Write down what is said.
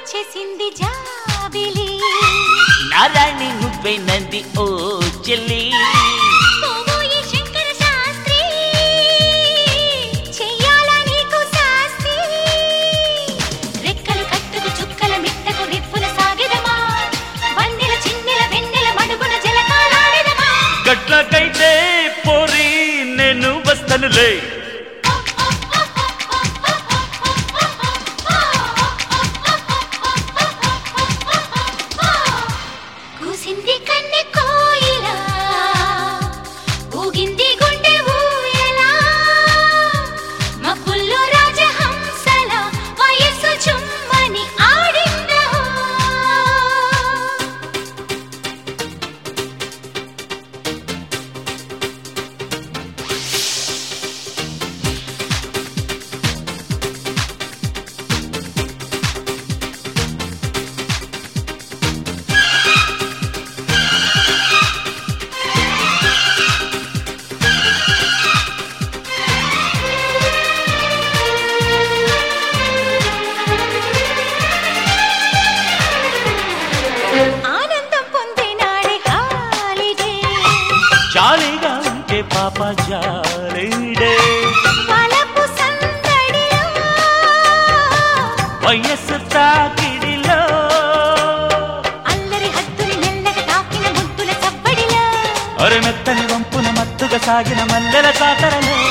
వచ్చేసింది జాబిలి నారాయణి నువ్వే నంది ఓ చెల్లి పోవోయి శంకర శాస్త్రి చెయ్యాలా నీకు శాస్త్రి రెక్కలు కట్టుకు చుక్కల మిట్టకు రిప్పున సాగిదమా వందెల చిన్నెల వెన్నెల మడుగున జలకాలాడిదమా గట్లకైతే పోరి నేను వస్తనులే కూసింది కన్నె కోయిలా ఊగింది గుండె ఊయలా మబ్బుల్లో రాజహంసల వయస్సు చుమ్మని ఆడిందా ఆనందం పొందినాడే హాలిడే జాలీగా ఉంటే పాప జాలీడే వలపు సందడిలో వయస్సు తాకిడిలో అల్లరి హద్దుని మెల్లగా తాకిన ముద్దుల చప్పడిలో అరమెత్తని వంపున మత్తుగా సాగిన మల్లెల కాకరలో